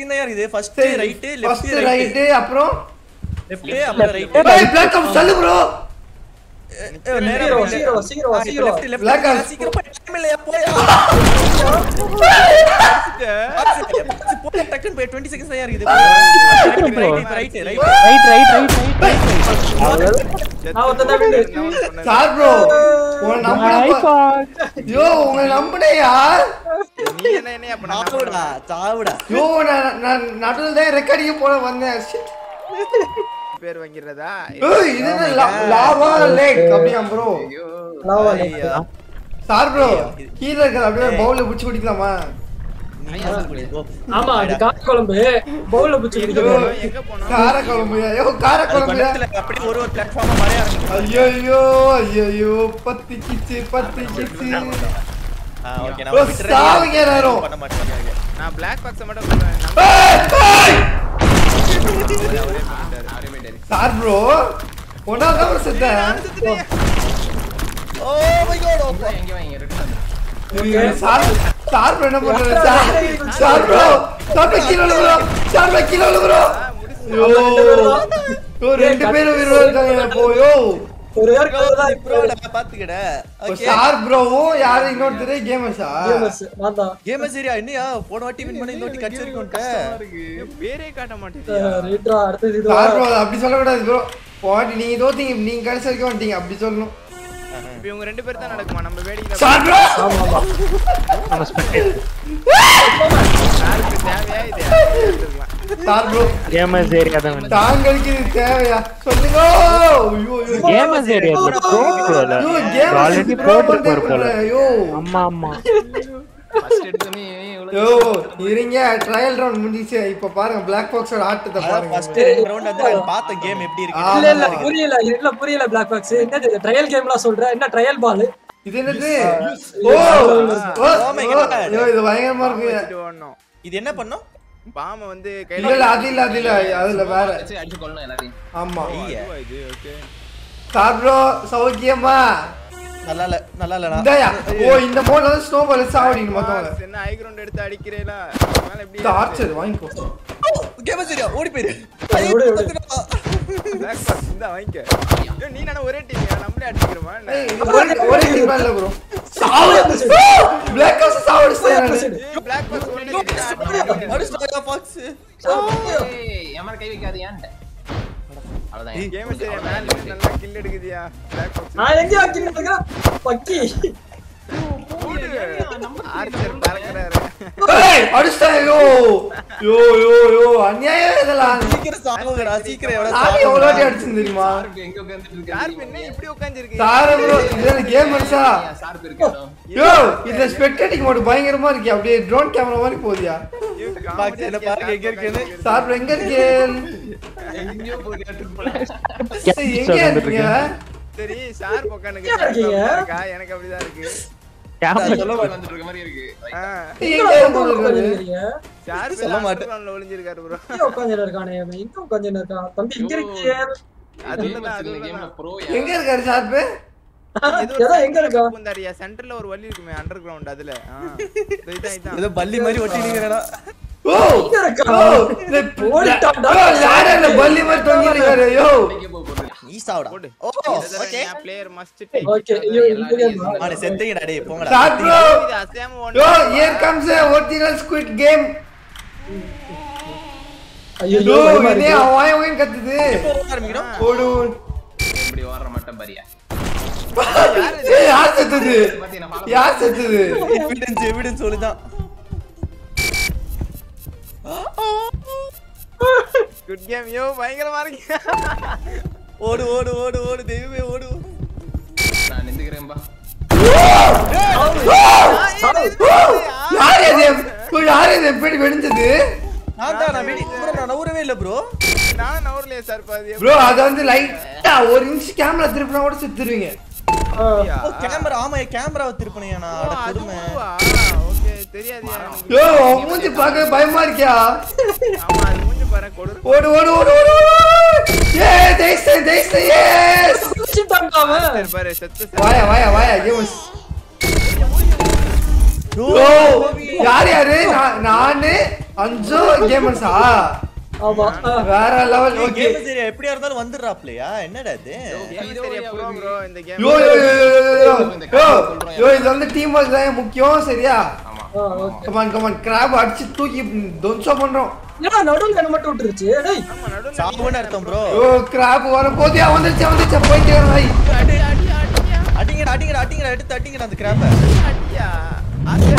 Second தான் இருக்குது first சரி right first left right right அப்புறம் லெஃப்ட் அப்புறம் ரைட் ஏய் பிளாக் ஆப்ஸ் தள்ளு ப்ரோ சீக்கிரம், சீக்கிரம், சீக்கிரம், சீக்கிரம். Left left Black Ops. சீக்கிரம் போய் டைம் இல்லையா போயா போய் டக்குன்னு போய் 20 செகண்ட்ஸ் தான் இருக்குது right right right right right right right நான் ஒருத்தன் தான் வின்னு. சார் ப்ரோ உன்னை நம்பினப்ப ஐபாட் யோ உங்களை நம்பினேயா நீ என்ன என்னைய அப்ப நான் சாவுடா சாவுடா யோ நான் நான் நடுவில் தான் ரெக்கார்டிங்க போட வந்தேன் Shit. பேர் வாங்கிறதா ஏய் இது என்ன லா- லாவா லேக் அப்படியா ப்ரோ லாவா லேக். ஐயா சார் ப்ரோ கீழே இருக்கிற அப்படியே பவுல்ல பிடிச்சி குடிக்கலாமா ஆமா அது கார குழம்பு பவுல்ல பிடிச்சி குடிக்கிறது. எங்க போனோம் கார குழம்புயா யோ கார குழம்புயா அப்படியே ஒரு ஒரு பிளாட்ஃபார்மா மறைய ஆரம்பிச்சு ஐயோ ஐயோ பத்து கிச்சு பத்து கிச்சு ஓகே ஓ, சாவுங்க எல்லாரும். பண்ண மாட்டேன் நான் பிளாக் பாக்ஸ் மட்டும் சொல்றேன். ஏய், ஏய்! அவரே அவரே பண்ணிட்டாரு. சார் ப்ரோ ஒன்னாதான் செத்தேன் oh my god sir sir bro என்ன பண்றாரு sir sir bro sir bro கீழ விழு ப்ரோ சார் bro கீழ விழு ப்ரோ யோ யோ ரெண்டு பேரும் உயிரோட இருக்காங்க போ யோ ஒரு பேர் தான் ப்ரோ நான் பாத்துக்கடா ஓகே சார் ப்ரோவும் யாரு இன்னொருத்தர் கேமர்ஸா gamers. நான் தான். கேம் சரியா என்னையா போன வாட்டி வின் பண்ணி இந்த வாட்டி கட்சி இருக்கும்ட்ட ஏய், பேரே காட்ட மாட்டேங்குது அஹ், ரைட்ரா, அடுத்தது இது சார் ப்ரோ அப்படி சொல்லக்கூடாது ப்ரோ போட்டி நீங்க தோத்தீங்க நீங்க கடைசி வரைக்கும் வந்துட்டீங்க அப்படி சொல்லணும் இப்ப இவங்க ரெண்டு பேர் தான் நடக்குமா நம்ம வேடிக்கை சார் ப்ரோ ஆமா ஆமா நம்ம ஸ்பெக்டேட் யாருக்கு தேவையா இது எடுத்துக்கலாம். சார் ப்ரோ கேமர்ஸ் ஏரியா தான் வந்து தாங்களுக்கு இது தேவையா சொல்லுங்க ஐயோ ஐயோ கேமர்ஸ் ஏரியா ப்ரோ ப்ரோல ஐயோ கேம் ஆல்ரெடி ப்ரோ போட்டு போல ஐயோ ஆமா ஆமா யோ இருங்க ட்ரையல் ரவுண்ட் முடிஞ்சிச்சு இப்ப பாருங்க பிளாக் பாக்ஸோட ஆட்டத்தை பாருங்க ஃபர்ஸ்ட் ரெண்டு ரவுண்ட் வந்து நான் பார்த்த கேம் எப்படி இருக்கு ஆ. இல்ல இல்ல புரியல இல்ல புரியல பிளாக் பாக்ஸ் என்னது ட்ரையல் கேம்லாம் சொல்ற என்ன ட்ரையல் பால் இது என்னது ஓ ஓ Oh my God. ஐயோ இது பயங்கரமா இருக்கு வச்சுட்டு ஓடணும். இது என்ன பண்ணோம் பாம வந்து இல்ல கையில இல்ல அது இல்ல அது இல்ல அதுல வேற அடிச்சு கொள்ளணும் எல்லாரையும் ஆமா ஐயா. இதுவா இது ஓகே சார் ப்ரோ சௌக்கியமா நல்லா இல்ல நல்லா இல்லடா இந்தாயா ஓ இந்த மோட்ல வந்து ஸ்னோ பால் சாவடிங்க மொத்தவங்க என்ன ஹை கிரவுண்ட் எடுத்து அடிக்கிறேல மேல எப்படி டார்ச்சர் வாங்கிக்கோ கேம் சரியா ஓடி போயிரு ஓடு, ஓடு. பிளாக் பாக்ஸ் இந்த வாங்கிக்க ஏய், நீ நானே ஒரே டீம் நம்மளே அடிக்கிறோமா என்ன ஏய், இது ஒரே ஒரே டீம் இல்ல ப்ரோ சாவு பிளாக் ஹவுஸ் சாவடிச்சு பிளாக் பாக்ஸ் ஒரே அடிச்சா ஃபாக்ஸ் ஏய், என் மேல கை வைக்காதீயான்ட்ட. அவ்வளவுதான் கேம் சரி மேல இருந்து நல்லா கில் எடுக்குதியா பிளாக் பாக்ஸ் நான் எங்க வாக்கிட்டு இருக்கேன் பக்கி ஆர்ச்சர் பறக்கறாரு ஏய் அடிச்சா யோ யோ யோ யோ அநியாயம் இதெல்லாம் சீக்கிரம் சாவுங்கடா சீக்கிரம் எவ்வளவு சாமி எவ்வளோ வாட்டி அடிச்சு தெரியுமா எங்க உட்கார்ந்துட்டு இருக்க யார் என்ன இப்படி உட்கார்ந்திருக்கு சார ப்ரோ இது கேமர்ஸா சார்பு இருக்கட்டும் யோ இதுல ஸ்பெக்டேட்டிங் மோட் பயங்கரமா இருக்கு அப்படியே ட்ரோன் கேமரா மாதிரி போதியா பாக்கு, என்ன பாருங்க, எங்க இருக்குன்னு. சார் bro, எங்க இருக்கேன் எங்கேயோ போயிட்டு போல எங்க இருக்கீங்க சரி ஷார் உட்காந்துக்கு எங்க இருக்கீங்க? இருக்கா எனக்கு அப்படிதான் இருக்கு கேமரா சொல்ல மாட்டேன் வந்துட்டு இருக்க மாதிரி இருக்கு ஆ, எங்க இருக்காரு ஷார் சொல்ல மாட்டேன். பேர் ஒளிஞ்சிருக்காரு ப்ரோ உட்காந்து இருக்கானே அவன் எங்க உட்காந்து இருக்கான் தம்பி இங்க இருக்கியே அதுதான் இந்த கேம்ல அதுதான் ப்ரோ எங்க இருக்காரு ஷார்ப்பு ஏதோ எங்க இருக்கான் பூந்தாரியா சென்டர்ல ஒரு வழி இருக்குமே அண்டர் கிரவுண்ட் அதுல ஆ. இதோ இதான் இதான் ஏதோ பல்லி மாதிரி ஒட்டி நிக்கிறடா ஓ எங்க இருக்கான்? ஓ, இந்த ஓடிட்டான்டா. ஓ, யாரு அந்த பல்லி மாதிரி தொங்கி இருக்காரு யோ எங்கே போக போறது நீ சாவுடா போடு oh okay player must okay ஐயோ இந்த game ஆ? மாடு செத்தீங்கடா டேய் போங்கடா சார் ப்ரோ இது அசையாம யோ ஒண்ணு here comes a original squid game ஐயோ யோ பயமா இதே இருக்கு. அவன் அவன் கத்துது எப்போ ஆரம்பிக்கணும் ஓடு எப்படி ஓடுற மட்டும் பாரியா ஏய், யார் செத்தது பாத்தி நான் follow யார் செத்தது எவிடன்ஸ் எவிடன்ஸ் சொல்லுதான் குட் கேம் யோ பயங்கரமா இருக்கு ஓடு ஓடு ஓடு ஓடு தெய்வமே ஓடு ஓடு. நான் நின்னுக்கிறேன்பா யார் இது ஓ, யார் இது எப்படி வெடிஞ்சது நான் தான் நான் வெடி bro, நான் நவுறவே இல்ல ப்ரோ நான் நவர்லயே சார் பாதி ப்ரோ அது வந்து லைட்டா ஒரு இன்ச் கேமரா திருப்பினா கூட செத்துருவீங்க ஆ. கேமரா ஆமா கேமராவை திருப்பணியா நான் அட கொடுமை ஓகே தெரியாதியா எனக்கு. யோ உன் மூஞ்சி பார்க்க பயமா இருக்கியா ஆமா அது மூஞ்சி பாரு கொடு ஓடு ஓடு ஓடு ஓடு ஓடு ஏ ஜெயிச்சேன் ஜெயிச்சேன் எஸ் வச்சுட்டான்டா அவன். பாரு செத்து செத்து. வாயா வாயா வாயா கேமஸ் ப்ரோ யோ யார் யாரு நான் நானு அஞ்சோ கேமர்ஸா ஆமா ஆ. வேற லெவல் ஓகே கேம் சரியா எப்படியா இருந்தாலும் வந்துடுறாப்லையா என்னடா இது இது சரியா ப்ரோ ப்ரோ இந்த game yo yo yo yo, yo, yo yo yo இது வந்து டீம் ஒர்க் தான் முக்கியம் சரியா ஆமா ஆ, okay. கமான் கமான் கிராப் அடிச்சு தூக்கி தொன்சோ பண்றோம் ஏன்னா நடுவுல என்ன மட்டும் விட்டுருச்சு டேய் ஆமா நடுவுல சாவுன்னு அர்த்தம் ப்ரோ யோ கிராப் வர போதியா வந்துருச்சு வந்துருச்சு போயிட்டே வர பாய் அடி அடி அடியா அடிங்கடா அடிங்கடா அடிங்கடா எடுத்து அடிங்கடா அந்த கிராப்ப அடியா அது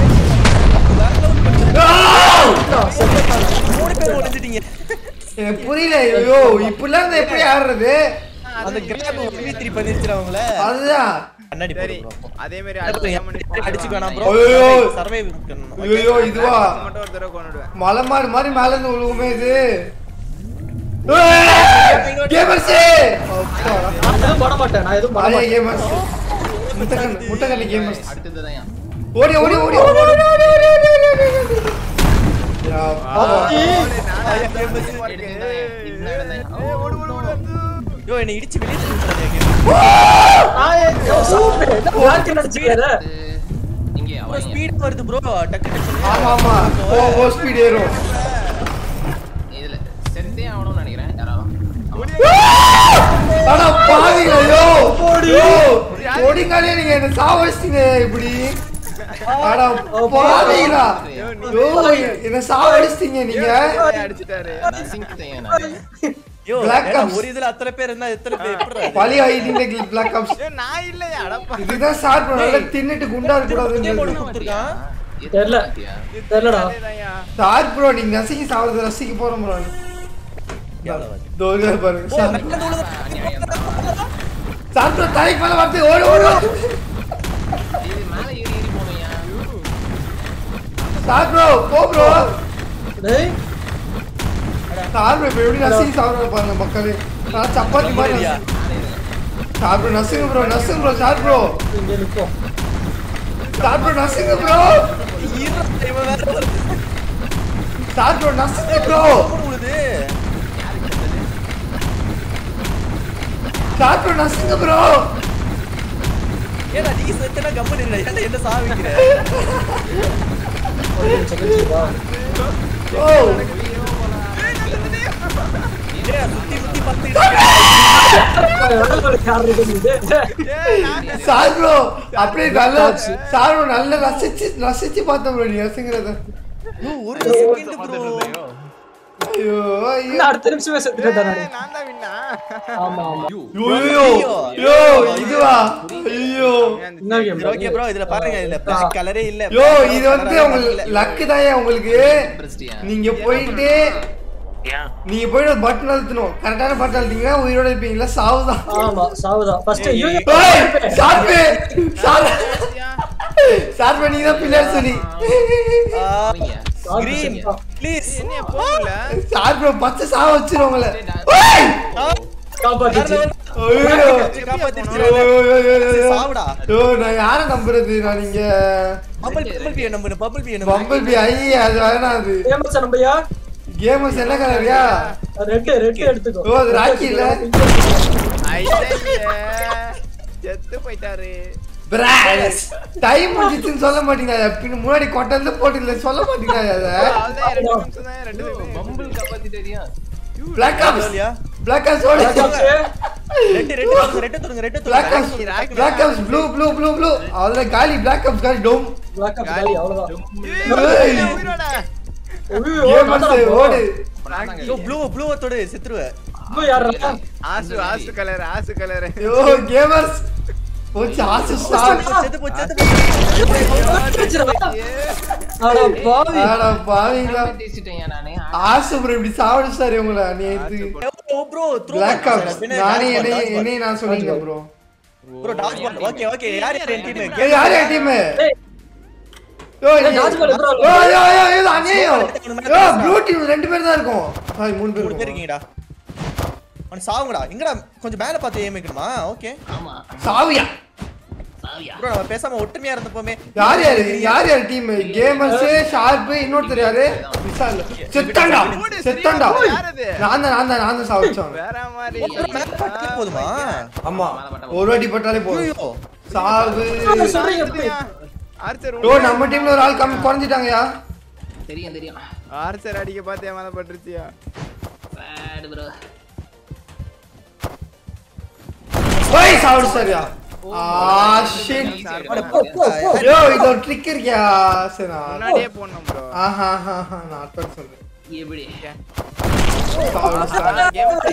மூணு பேர் ஒளிஞ்சிட்டீங்க எனக்கு புரியல ஐயோ இப்படிலாம் இருந்தா எப்படி ஆடுறது அந்த கிராப் ஒளி திருப்பி பண்ணிருச்சுடா அவங்கள அதுதான் கண்ணாடி சரி போடு bro. அதே மாதிரி அடுத்த game பண்ணி அடிச்சுக்க வேணாம் ப்ரோ ஐயோ. சர்வை ஐயோ இதுவா மட்டும் ஒரு தடவை கொண்டுடுவேன் மலை மாடு மாதிரி மேல இருந்து விழுவுமே இது கேமர்ஸ் நான் எதுவும் பண்ண மாட்டேன் நான் எதுவும் பண்ண அதே மாட்டேன் கேமர்ஸ் முட்டக்கண்ணு முட்டக்கண்ணு கேமர்ஸ் அடுத்ததுதான் ஓடி ஓடி ஓடி ஓடி ஓடி ஓடி ஓடி ஓடி ஓடி ஓடி ஓடி யா, பாவம். யோ என்ன இடிச்சு வெளியே தள்ளிட்டாங்க நான் ஏன் சூப்பர் என்ன பிளாக் நடிச்சுக்காரு இங்கே ப்ரோ அவங்க ஸ்பீட் வருது ப்ரோ டக்கு ஆமா ஆமா ஓ ஓ ஸ்பீட் ஏறும் இதுல செத்தே ஆகணும்னு நினைக்கிறேன் யாராவது அட பாவிங்களா யோ யோ ஓடிங்காலே நீங்க என்ன சாவடிச்சிட்டீங்க இப்படி அட பாவிங்களா யோ என்ன சாவடிச்சிட்டீங்க நீங்க அடிச்சிட்டாரு நர்சிங் செய்ய நான் யோ Black ஏன்னா Ops. ஒரு இதுல அத்தனை பேர் இருந்தா எத்தனை பேர் எப்படி பழி ஆயிட்டீங்க பிளாக் ஆப்ஸ் ஏய், நான் இல்லையா அடப்பா இதுதான் ஸ்டார்ட் பண்ண நல்லா தின்னுட்டு குண்டா கேம் போட இருக்கக்கூடாதுன்னு கொடுத்துருக்கான் தெரியல. தெரியலடா அதேதான்யா. ஸ்டார்ட் ப்ரோ நீங்க நசிக்கு சாவறது ரசிக்க போறோம் ப்ரோ தோல்வியா பாருங்க ஸ்டார்ட் ப்ரோ தலைக்கு மேல வந்து ஓடு ஓடு இது மேல ஏறி ஏறி போவையா ஸ்டார்ட் ப்ரோ போ ப்ரோ டேய் ஸ்டார்ட் ப்ரோ இப்ப எப்படி நசிக்கு சாவறது பாருங்க மக்களே நான் சப்பாத்தி மாதிரி இல்லையா? ஸ்டார்ட் ப்ரோ நசுங்க ப்ரோ நசுங்க ப்ரோ ஸ்டார்ட் ப்ரோ இங்க நிப்போம் ஸ்டார்ட் ப்ரோ நசுங்க ப்ரோ இவன் வேற ஒரு ஸ்டார்ட் ப்ரோ நசுங்க ப்ரோ போடு உழுது ஸ்டார்ட் ப்ரோ நசுங்க ப்ரோ ஏடா நீ செத்தனா கம்பெனி இல்ல ஏன்டா என்ன சாவிக்கிற ஒரு நிமிஷம் கழிச்சு வா. ஓ ஏடா சுத்தி சுத்தி பத்து நடுவுல யார் இருக்குது இது? ஏய், நான் சார் ப்ரோ அப்படியே நல்ல சார் ப்ரோ நல்ல ரசிச்சு ரசிச்சு பார்த்தோம் ப்ரோ நீ ரசிக்கிறத ஒரு செகண்ட் ப்ரோ ஐயோ ஐயோ இன்னும் அடுத்த நிமிஷமே செத்துட்டேன் நானு. ஏய், நான் தான் வின்னா ஆமா ஆமா ஐயோ ஐயோ இதுவா ஐயோ என்ன கேம் ஓகே ப்ரோ இதுல பாருங்க இதுல பிளாக் கலரே இல்ல யோ இது வந்து உங்களுக்கு லக்கு தாயா உங்களுக்கு பிரஸ்டியா நீங்க போயிட்டு நீங்க போயிட்டு ஒரு பட்டன் அழுத்தணும் கரெக்டான பட்டன் அழுத்தீங்கன்னா உயிரோட இருப்பீங்களா சாவுதான் ஆமா சாவுதான் ஃபர்ஸ்ட் ஐயோ ஏய், சார்பு சார் சார்பு நீங்க தான் பிள்ளையார் சொல்லி கிரீன் ப்ளீஸ் என்னைய போகல சார் ப்ரோ பச்சை சாவ வச்சிரும் உங்களை ஏய்! காப்பாத்திச்சு ஐயோ காப்பாத்திடுச்சு ஐயோ, ஐயோ, ஐயோ, ஐயோ. சாவுடா ஐயோ, நான் யாரை நம்புறது நான் நீங்க பபிள் பபிள் பி நம்பு பபிள் பி பம்பிள் பி ஐயே அது வேணாம் அது ஃபேமஸ் நம்பையா கேமஸ் என்ன கலரியா ரெட் ரெட் எடுத்துக்கோ ஓ, அது ராக்கி இல்ல? ஐயே செத்து போயிட்டாரு டைம் முடிச்சுன்னு சொல்ல மாட்டீங்க பின்ன முன்னாடி கொட்டந்து போட்டு சொல்ல மாட்டீங்க அத அவ்வளவுதான், ரெண்டு நிமிஷம் தான் ரெண்டு நிமிஷம் பம்பிள் காப்பாத்திட்டேரியா பிளாக் ஆப்ஸ் இல்லையா பிளாக் ஆப்ஸ் ஓடு ரெட் ரெட் தொடுங்க ரெட் தொடுங்க ரெட் பிளாக் தொடுங்க ops black ops blue blue blue blue அதுல காலி பிளாக் ஆப்ஸ் காலி டோம் பிளாக் அப் காலி அவ்வளவுதான் ஏய். ஏய், உயிரோட ஐயோ, கேமஸ் நான்தானா போ? ஓடு யோ ப்ளூ ப்ளூ தொடு செத்துருவ இப்போ யாரா ஆசு ஆசு கலர் ஆசு கலர் ஐயோ கேமர்ஸ் போச்சு ஆசு ஸ்டார் செத்து போ செத்து போ அட பாவி ஆடா பாவீங்களா பேசிட்டேன் நானே ஆசு ப்ரோ இப்படி சாவடிச்சாரு உங்களை நேத்து oh bro throw black ops நானே என்னை என்னை நான் சொல்லிங்க bro bro toss ball okay okay யார் யார் என் டீம் ஏய் யார் என் டீம் ஏய், யோ ஏய், dodge ball எதுரா யோ யோ யோ இது அநியாயம் யோ ப்ளூ டீம் ரெண்டு பேர் தான் இருக்கும் சாரி மூணு பேர் மூணு பேர் இருக்கும். இருக்கீங்கடா அவன் சாவுங்கடா எங்கடா கொஞ்சம் மேல பார்த்து ஏம் வைக்கணுமா ஓகே ஆமா சாவியா ப்ரோ நம்ம பேசாம ஒற்றுமையா இருந்தப்போமே யார் யாரு யார் யார் டீம் கேமர்ஸ் ஷார்ப் இன்னொருத்தர் யாரு விஷால் செத்தாண்டா செத்தாண்டா யார் அது? நான் தான் நான் தான் நான் தான் சாவடிச்சோம் வேற மாதிரி மேல பார்த்தாலே போதுமா ஆமா ஒரு வாட்டி பட்டாலே போதும் ஐயோ சாவு சொல்றீங்க எப்படி? ஆர்ச்சர் ஓ நம்ம டீம்ல ஒரு ஆள் கம்மி குறைஞ்சிட்டாங்கயா தெரியும் தெரியும் ஆர்ச்சர் அடிக்க பார்த்து ஏமாதப்பட்டுருச்சியா Bad bro. ஓய் சாவுடு சரியா ஆ ஷிட் யோ இது ஒரு ட்ரிக் இருக்கியா சரி நான் முன்னாடியே போடணும் ப்ரோ ஆஹா ஆஹா ஆஹா நான் அர்த்தம் சொல்றேன் எப்படி சாவுடு சாரி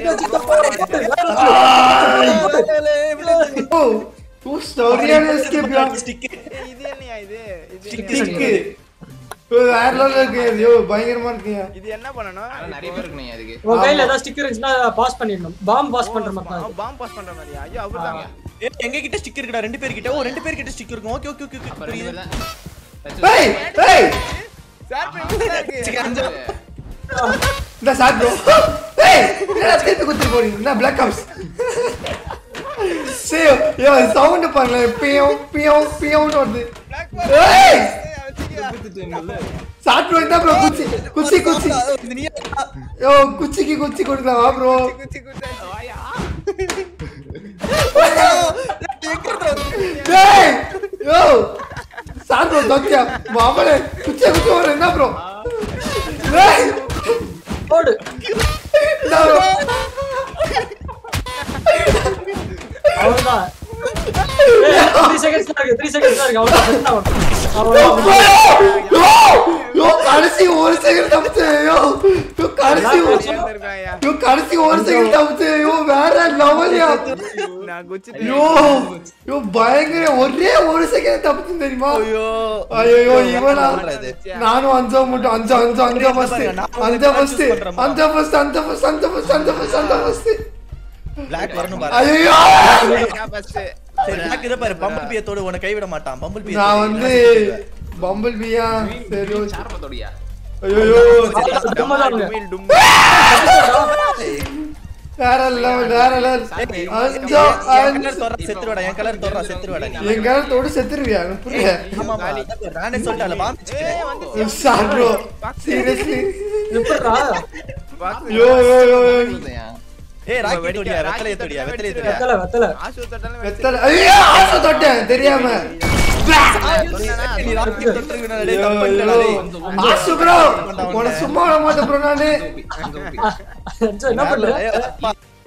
கேம் ஓ டூ ஸ்டோரியான எஸ்கேப் யா இது என்னையா இது இது டிக் வேற லெவல்ல இருக்கு ஐயோ பயங்கரமா இருக்குயா இது என்ன பண்ணணும் ஆனா நிறைய பேர் இருக்கணும் அதுக்கு உன் கையில ஏதாவது ஸ்டிக்கர் இருந்துச்சுன்னா பாஸ் பண்ணிடணும் பாம் பாஸ் பண்ற மாதிரி தான் இது. பாம் பாஸ் பண்ற மாதிரியா ஐயோ அவர்தான் ஏய், எங்க கிட்ட ஸ்டிக் இருக்குடா ரெண்டு பேர் கிட்ட ஓ ரெண்டு பேர் கிட்ட ஸ்டிக் இருக்கும் ஓகே ஓகே ஓகே ஓகே அப்ப ரெண்டு புரியுது பேர் தான் ஏய் ஏய் சார் இருக்கு இந்த சார் ப்ரோ ஏய் என்னடா திருப்பி குத்தி போறீங்க என்ன பிளாக் ஹவுஸ் சே யோ சவுண்ட் பண்ணல பியோம் பியோம் பியோம்னு வருது ஏய் சாட் ப்ரோ என்ன ப்ரோ குச்சி குச்சி குச்சி இது நீ யோ குச்சிக்கு குச்சி கொடுக்கலாம் வா ப்ரோ குச்சி குச்சி ஏய் யோ சாட் ப்ரோ தோக்கியா மாமலே குச்சி குச்சி வர என்ன ப்ரோ ஏய் போடு என்ன ப்ரோ அவ்வளவுதான் த்ரீ செகண்ட்ஸ் தான் இருக்கு த்ரீ செகண்ட்ஸ் தான் இருக்கு அவ்வளவுதான் அவ்வளவுதான் யோ யோ கடைசி ஒரு செகண்ட் தப்பிச்சு யோ யோ கடைசி ஒரு இருக்காயா யோ கடைசி ஒரு செகண்ட் தப்பிச்சு யோ வேற லெவல்யா நான் குச்சி யோ யோ பயங்கர ஒரே ஒரு செகண்ட் தப்பிச்சு தெரியுமா ஐயோ ஐயோ இவனா இது நானும் அஞ்சா மட்டும் அஞ்சா அஞ்சா அஞ்சா ஃபர்ஸ்ட் அஞ்சா ஃபர்ஸ்ட் அஞ்சா ஃபர்ஸ்ட் அஞ்சா ஃபர்ஸ்ட் அஞ்சா ஃபர்ஸ்ட் அஞ்சா ஃபர்ஸ்ட் அஞ்சா ஃபர்ஸ்ட் பிளாக் வரணும் பாரு ஐயோ ஃபர்ஸ்ட் சரி பிளாக் இத பாரு பம்பிள் பியத்தோட உன்னை கைவிட மாட்டான் பம்பிள் பிய நான் வந்து பம்பிள் பியா சரி ஓகே. சார்பத்தோடியா ஐயோ டுமில் டும் வேற லெவல் வேற லெவல் அஞ்சா என் அஞ்சு கலர் தோறா செத்துருவாடா என் கலர் தோறா செத்துருவாடா நீ என் காலத்தோட செத்துருவியா எனக்கு புரியல ஆமா ஆமா நானே சொல்லிட்டேன் பாம்பு சார் ப்ரோ சீரியஸ்லி எப்படிடா யோ யோ யோ யோ. ஏய் ராக்கி தோடியா வெத்தலைய தோடியா வெத்தலைய தோடியா வெத்தல வெத்தல ஆசு தட்டாலும் வெத்தல ஐயோ ஆசை தொட்டேன் தெரியாம நீ ராக்கி தொட்டுருக்கடா டேய் யோ, தப்பு பண்ணடா யோ. டேய் ஆசு ப்ரோ உன சும்மா விட மாட்டேன் ப்ரோ நானு என்ன பண்ற ஏய், அப்பா,